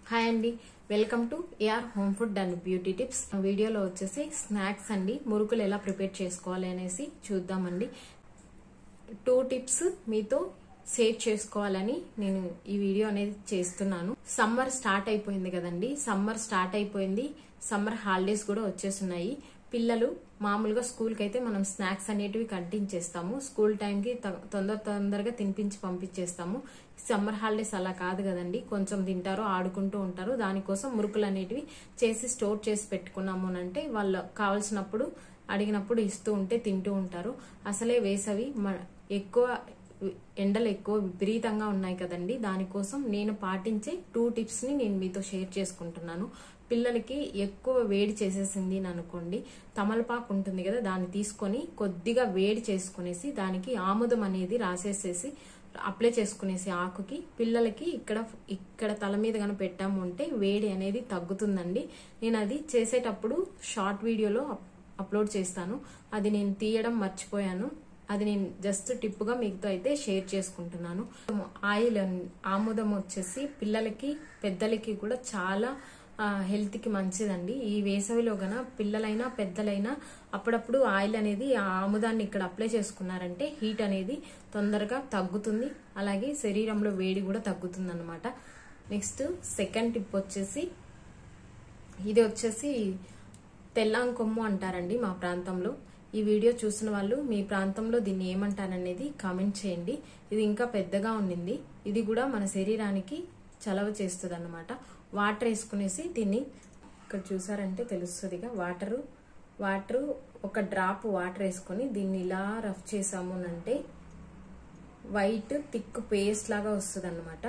hi అండి welcome to AR home food and beauty tips వీడియోలో వచ్చేసి స్నాక్స్ అండి మురుకులు ఎలా ప్రిపేర్ చేసుకోవాలి అనేసి చూద్దామండి టూ టిప్స్ మీతో షేర్ చేసుకోవాలని నేను ఈ వీడియో అనేది చేస్తున్నాను సమ్మర్ స్టార్ట్ అయిపోయింది కదండి సమ్మర్ స్టార్ట్ అయిపోయింది సమ్మర్ హాలిడేస్ కూడా వచ్చేస్తున్నాయి పిల్లలు మామూలుగా స్కూల్కి అయితే మనం స్నాక్స్ అనేటివి కట్టించేస్తాము స్కూల్ టైంకి త- తొందర తొందరగా తినిపించి పంపించేస్తాము సమ్మర్ హాలిడేస్ అలా కాదు కదండి కొంచెం తింటారు ఆడుకుంటూ ఉంటారు దానికోసం మురుకులు అనేటివి చేసి స్టోర్ చేసి పెట్టుకున్నాము అని అంటే వాళ్ళు కావాల్సినప్పుడు అడిగినప్పుడు ఇస్తూ ఉంటే తింటూ ఉంటారు అసలే వేసవి మ- ఎక్కువ ఎండలు ఎక్కువ విపరీతంగా ఉన్నాయి కదండి దానికోసం నేను పాటించే టూ టిప్స్ ని నేను మీతో షేర్ చేసుకుంటున్నాను పిల్లలకి ఎక్కువ వేడి చేసేసింది అని అనుకోండి తమలపాకు ఉంటుంది కదా దాన్ని తీసుకొని కొద్దిగా వేడి చేసుకునేసి దానికి ఆముదం అనేది రాసేసేసి అప్లై చేసుకునేసి ఆకుకి పిల్లలకి ఇక్కడ ఇక్కడ తల మీద కనుక పెట్టాము అంటే వేడి అనేది తగ్గుతుందండి నేను అది చేసేటప్పుడు షార్ట్ వీడియోలో అప్- అప్లోడ్ చేస్తాను అది నేను తీయడం మర్చిపోయాను అది నేను జస్ట్ టిప్గా మీతో అయితే షేర్ చేసుకుంటున్నాను ఆయిల్ అన్- ఆముదం వచ్చేసి పిల్లలకి పెద్దలకి కూడా చాలా హెల్త్ కి మంచిదండి ఈ వేసవిలో గన పిల్లలైనా పెద్దలైనా అప్పుడప్పుడు ఆయిల్ అనేది ఆ ఆముదాన్ని ఇక్కడ అప్లై చేసుకున్నారంటే హీట్ అనేది తొందరగా తగ్గుతుంది అలాగే శరీరంలో వేడి కూడా తగ్గుతుంది అనమాట నెక్స్ట్ సెకండ్ టిప్ వచ్చేసి ఇది వచ్చేసి తెల్లాం కొమ్ము అంటారండి మా ప్రాంతంలో ఈ వీడియో చూసిన వాళ్ళు మీ ప్రాంతంలో దీన్ని ఏమంటారనేది కామెంట్ చేయండి ఇది ఇంకా పెద్దగా ఉండింది ఇది కూడా మన శరీరానికి చలవ చేస్తుంది అనమాట వాటర్ వేసుకునేసి దీన్ని ఇక్కడ చూసారంటే తెలుస్తుందిగా వాటరు వాటరు ఒక డ్రాప్ వాటర్ వేసుకొని దీన్ని ఇలా రఫ్ చేసాము అంటే వైట్ థిక్ పేస్ట్ లాగా వస్తుంది అనమాట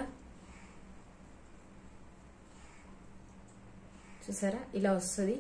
చూసారా ఇలా వస్తుంది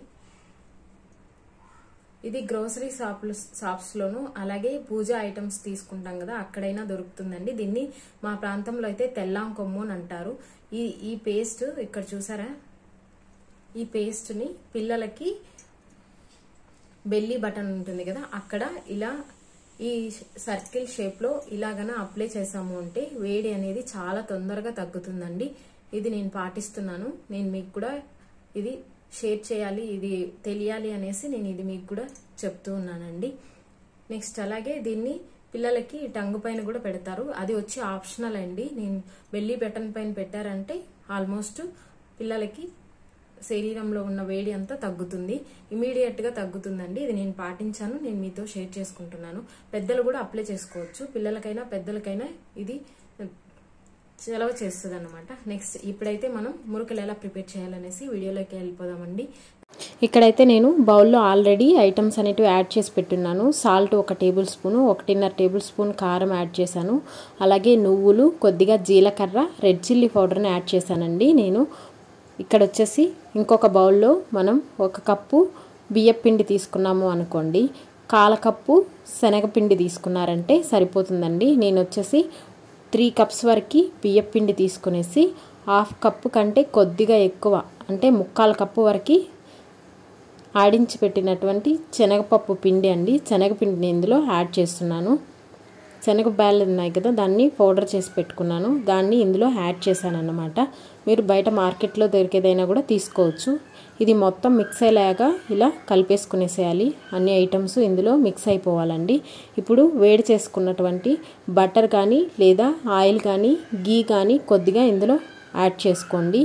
ఇది గ్రోసరీ షాపులు షాప్స్ లోను అలాగే పూజ ఐటమ్స్ తీసుకుంటాం కదా అక్కడైనా దొరుకుతుందండి దీన్ని మా ప్రాంతంలో అయితే తెల్లాం కొమ్ము అని అంటారు ఈ ఈ పేస్ట్ ఇక్కడ చూసారా ఈ పేస్ట్ ని పిల్లలకి బెల్లీ బటన్ ఉంటుంది కదా అక్కడ ఇలా ఈ సర్కిల్ షేప్ లో ఇలాగన అప్లై చేసాము అంటే వేడి అనేది చాలా తొందరగా తగ్గుతుందండి ఇది నేను పాటిస్తున్నాను నేను మీకు కూడా ఇది షేర్ చేయాలి ఇది తెలియాలి అనేసి నేను ఇది మీకు కూడా చెప్తూ ఉన్నానండి నెక్స్ట్ అలాగే దీన్ని పిల్లలకి టంగు పైన కూడా పెడతారు అది వచ్చి ఆప్షనల్ అండి నేను బెల్లీ బటన్ పైన పెట్టారంటే ఆల్మోస్ట్ పిల్లలకి శరీరంలో ఉన్న వేడి అంతా తగ్గుతుంది ఇమీడియట్ గా తగ్గుతుందండి ఇది నేను పాటించాను నేను మీతో షేర్ చేసుకుంటున్నాను పెద్దలు కూడా అప్లై చేసుకోవచ్చు పిల్లలకైనా పెద్దలకైనా ఇది సెలవు చేస్తుంది అనమాట నెక్స్ట్ ఇప్పుడైతే మనం మురుకులు ఎలా ప్రిపేర్ చేయాలనేసి వీడియోలోకి వెళ్ళిపోదామండి ఇక్కడైతే నేను బౌల్లో ఆల్రెడీ ఐటమ్స్ అనేటివి యాడ్ చేసి పెట్టున్నాను సాల్ట్ ఒక టేబుల్ స్పూన్ ఒకటిన్నర టేబుల్ స్పూన్ కారం యాడ్ చేశాను అలాగే నువ్వులు కొద్దిగా జీలకర్ర రెడ్ చిల్లీ పౌడర్ని యాడ్ చేశానండి నేను ఇక్కడ వచ్చేసి ఇంకొక బౌల్లో మనం ఒక కప్పు బియ్యపిండి తీసుకున్నాము అనుకోండి కాల కప్పు శనగపిండి తీసుకున్నారంటే సరిపోతుందండి నేను వచ్చేసి త్రీ కప్స్ వరకు బియ్యపిండి తీసుకునేసి హాఫ్ కప్పు కంటే కొద్దిగా ఎక్కువ అంటే ముక్కాల కప్పు వరకు ఆడించి పెట్టినటువంటి శనగపప్పు పిండి అండి శనగపిండిని ఇందులో యాడ్ చేస్తున్నాను శనగ బ్యాళ్ళు ఉన్నాయి కదా దాన్ని పౌడర్ చేసి పెట్టుకున్నాను దాన్ని ఇందులో యాడ్ చేశాను అన్నమాట మీరు బయట మార్కెట్లో దొరికేదైనా కూడా తీసుకోవచ్చు ఇది మొత్తం మిక్స్ అయ్యేలాగా ఇలా కలిపేసుకునేసేయాలి అన్ని ఐటమ్స్ ఇందులో మిక్స్ అయిపోవాలండి ఇప్పుడు వేడి చేసుకున్నటువంటి బటర్ కానీ లేదా ఆయిల్ కానీ గీ కానీ కొద్దిగా ఇందులో యాడ్ చేసుకోండి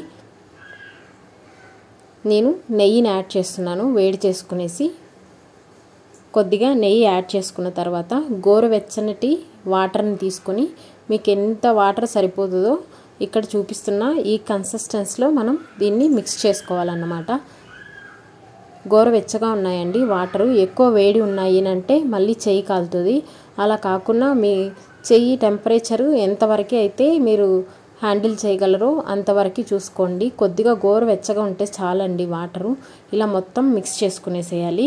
నేను నెయ్యిని యాడ్ చేస్తున్నాను వేడి చేసుకునేసి కొద్దిగా నెయ్యి యాడ్ చేసుకున్న తర్వాత గోరువెచ్చనటి వాటర్ని తీసుకొని మీకు ఎంత వాటర్ సరిపోతుందో ఇక్కడ చూపిస్తున్న ఈ కన్సిస్టెన్స్లో మనం దీన్ని మిక్స్ చేసుకోవాలన్నమాట గోరువెచ్చగా ఉన్నాయండి వాటరు ఎక్కువ వేడి ఉన్నాయి అంటే మళ్ళీ చెయ్యి కాలుతుంది అలా కాకుండా మీ చెయ్యి టెంపరేచరు ఎంతవరకు అయితే మీరు హ్యాండిల్ చేయగలరో అంతవరకు చూసుకోండి కొద్దిగా గోరువెచ్చగా ఉంటే చాలండి వాటరు ఇలా మొత్తం మిక్స్ చేసుకునేసేయాలి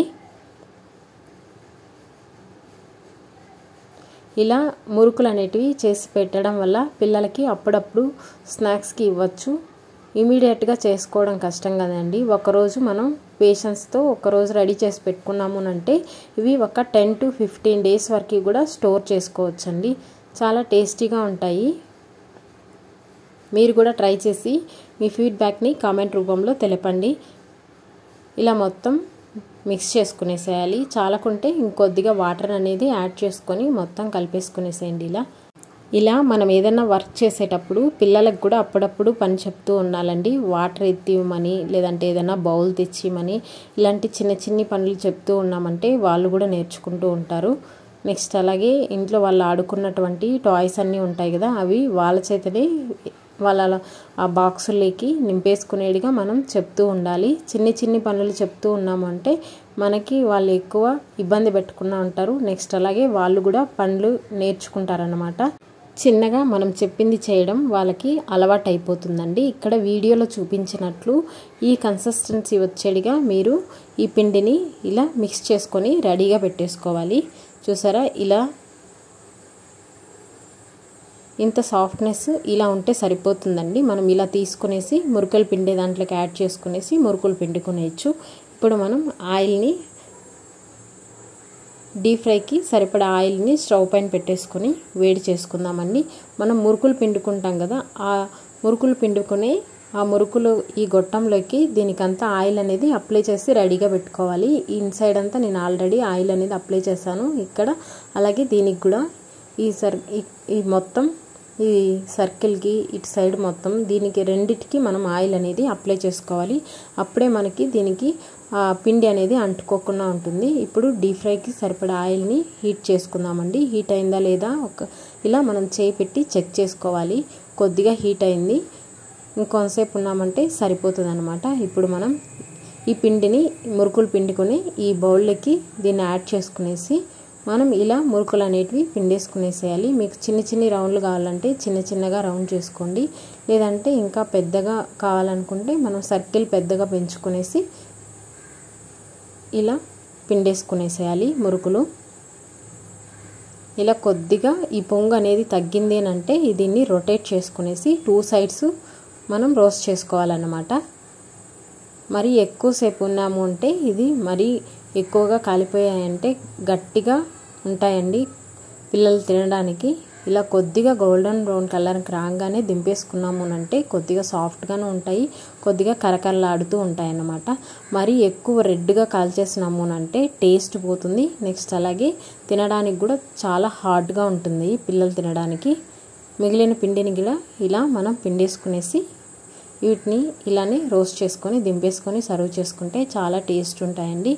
ఇలా మురుకులు అనేటివి చేసి పెట్టడం వల్ల పిల్లలకి అప్పుడప్పుడు స్నాక్స్కి ఇవ్వచ్చు ఇమీడియట్గా చేసుకోవడం కష్టం కదండి ఒకరోజు మనం పేషెన్స్తో ఒకరోజు రెడీ చేసి పెట్టుకున్నాము అంటే ఇవి ఒక టెన్ టు ఫిఫ్టీన్ డేస్ వరకు కూడా స్టోర్ చేసుకోవచ్చండి చాలా టేస్టీగా ఉంటాయి మీరు కూడా ట్రై చేసి మీ ఫీడ్బ్యాక్ని కామెంట్ రూపంలో తెలపండి ఇలా మొత్తం మిక్స్ చేసుకునేసేయాలి చాలకుంటే ఇంకొద్దిగా వాటర్ అనేది యాడ్ చేసుకొని మొత్తం కలిపేసుకునేసేయండి ఇలా ఇలా మనం ఏదైనా వర్క్ చేసేటప్పుడు పిల్లలకు కూడా అప్పుడప్పుడు పని చెప్తూ ఉండాలండి వాటర్ ఎత్తిమని లేదంటే ఏదైనా బౌల్ తెచ్చిమని ఇలాంటి చిన్న చిన్ని పనులు చెప్తూ ఉన్నామంటే వాళ్ళు కూడా నేర్చుకుంటూ ఉంటారు నెక్స్ట్ అలాగే ఇంట్లో వాళ్ళు ఆడుకున్నటువంటి టాయ్స్ అన్నీ ఉంటాయి కదా అవి వాళ్ళ చేతనే వాళ్ళ ఆ బాక్సుల్లోకి నింపేసుకునేదిగా మనం చెప్తూ ఉండాలి చిన్ని చిన్ని పనులు చెప్తూ ఉన్నామంటే మనకి వాళ్ళు ఎక్కువ ఇబ్బంది పెట్టుకున్నా ఉంటారు నెక్స్ట్ అలాగే వాళ్ళు కూడా పనులు నేర్చుకుంటారనమాట చిన్నగా మనం చెప్పింది చేయడం వాళ్ళకి అలవాటు అయిపోతుందండి ఇక్కడ వీడియోలో చూపించినట్లు ఈ కన్సిస్టెన్సీ వచ్చేడిగా మీరు ఈ పిండిని ఇలా మిక్స్ చేసుకొని రెడీగా పెట్టేసుకోవాలి చూసారా ఇలా ఇంత సాఫ్ట్నెస్ ఇలా ఉంటే సరిపోతుందండి మనం ఇలా తీసుకునేసి మురుకులు పిండి దాంట్లోకి యాడ్ చేసుకునేసి మురుకులు పిండుకునేయచ్చు ఇప్పుడు మనం ఆయిల్ని డీప్ ఫ్రైకి సరిపడా ఆయిల్ని స్టవ్ పైన పెట్టేసుకొని వేడి చేసుకుందామండి మనం మురుకులు పిండుకుంటాం కదా ఆ మురుకులు పిండుకునే ఆ మురుకులు ఈ గొట్టంలోకి దీనికంతా ఆయిల్ అనేది అప్లై చేసి రెడీగా పెట్టుకోవాలి ఇన్సైడ్ అంతా నేను ఆల్రెడీ ఆయిల్ అనేది అప్లై చేశాను ఇక్కడ అలాగే దీనికి కూడా ఈ సర్ ఈ మొత్తం ఈ సర్కిల్కి ఇటు సైడ్ మొత్తం దీనికి రెండిటికి మనం ఆయిల్ అనేది అప్లై చేసుకోవాలి అప్పుడే మనకి దీనికి ఆ పిండి అనేది అంటుకోకుండా ఉంటుంది ఇప్పుడు డీప్ ఫ్రైకి సరిపడా ఆయిల్ని హీట్ చేసుకుందామండి హీట్ అయిందా లేదా ఒక ఇలా మనం చేయి పెట్టి చెక్ చేసుకోవాలి కొద్దిగా హీట్ అయింది ఇంకొంతసేపు ఉన్నామంటే సరిపోతుంది అనమాట ఇప్పుడు మనం ఈ పిండిని మురుకులు పిండుకొని ఈ బౌల్లోకి దీన్ని యాడ్ చేసుకునేసి మనం ఇలా మురుకులు అనేటివి పిండేసుకునేసేయాలి మీకు చిన్న చిన్ని రౌండ్లు కావాలంటే చిన్న చిన్నగా రౌండ్ చేసుకోండి లేదంటే ఇంకా పెద్దగా కావాలనుకుంటే మనం సర్కిల్ పెద్దగా పెంచుకునేసి ఇలా పిండేసుకునేసేయాలి మురుకులు ఇలా కొద్దిగా ఈ పొంగు అనేది తగ్గింది అంటే దీన్ని రొటేట్ చేసుకునేసి టూ సైడ్స్ మనం రోస్ట్ చేసుకోవాలన్నమాట మరి ఎక్కువసేపు ఉన్నాము అంటే ఇది మరీ ఎక్కువగా కాలిపోయాయంటే గట్టిగా ఉంటాయండి పిల్లలు తినడానికి ఇలా కొద్దిగా గోల్డెన్ బ్రౌన్ కలర్కి రాగానే దింపేసుకున్నాము అంటే కొద్దిగా సాఫ్ట్గానే ఉంటాయి కొద్దిగా కరకరలాడుతూ ఉంటాయి అన్నమాట మరి ఎక్కువ రెడ్గా కాల్చేసినాము అంటే టేస్ట్ పోతుంది నెక్స్ట్ అలాగే తినడానికి కూడా చాలా హార్డ్గా ఉంటుంది పిల్లలు తినడానికి మిగిలిన పిండిని కూడా ఇలా మనం పిండేసుకునేసి వీటిని ఇలానే రోస్ట్ చేసుకొని దింపేసుకొని సర్వ్ చేసుకుంటే చాలా టేస్ట్ ఉంటాయండి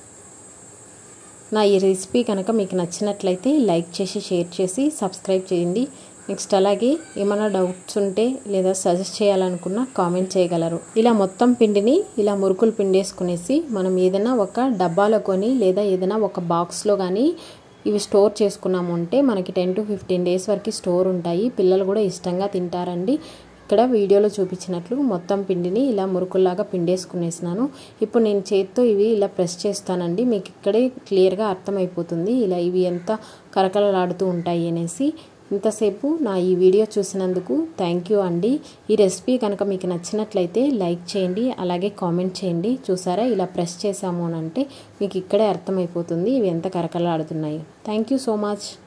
నా ఈ రెసిపీ కనుక మీకు నచ్చినట్లయితే లైక్ చేసి షేర్ చేసి సబ్స్క్రైబ్ చేయండి నెక్స్ట్ అలాగే ఏమైనా డౌట్స్ ఉంటే లేదా సజెస్ట్ చేయాలనుకున్నా కామెంట్ చేయగలరు ఇలా మొత్తం పిండిని ఇలా మురుకులు పిండేసుకునేసి మనం ఏదైనా ఒక డబ్బాలో కొని లేదా ఏదైనా ఒక బాక్స్లో కానీ ఇవి స్టోర్ చేసుకున్నాము అంటే మనకి టెన్ టు ఫిఫ్టీన్ డేస్ వరకు స్టోర్ ఉంటాయి పిల్లలు కూడా ఇష్టంగా తింటారండి ఇక్కడ వీడియోలో చూపించినట్లు మొత్తం పిండిని ఇలా మురుకుల్లాగా పిండేసుకునేసినాను ఇప్పుడు నేను చేతితో ఇవి ఇలా ప్రెస్ చేస్తానండి మీకు ఇక్కడే క్లియర్గా అర్థమైపోతుంది ఇలా ఇవి ఎంత కరకలలాడుతూ ఉంటాయి అనేసి ఇంతసేపు నా ఈ వీడియో చూసినందుకు థ్యాంక్ యూ అండి ఈ రెసిపీ కనుక మీకు నచ్చినట్లయితే లైక్ చేయండి అలాగే కామెంట్ చేయండి చూసారా ఇలా ప్రెస్ చేసాము అని అంటే మీకు ఇక్కడే అర్థమైపోతుంది ఇవి ఎంత కరకలాడుతున్నాయి థ్యాంక్ యూ సో మచ్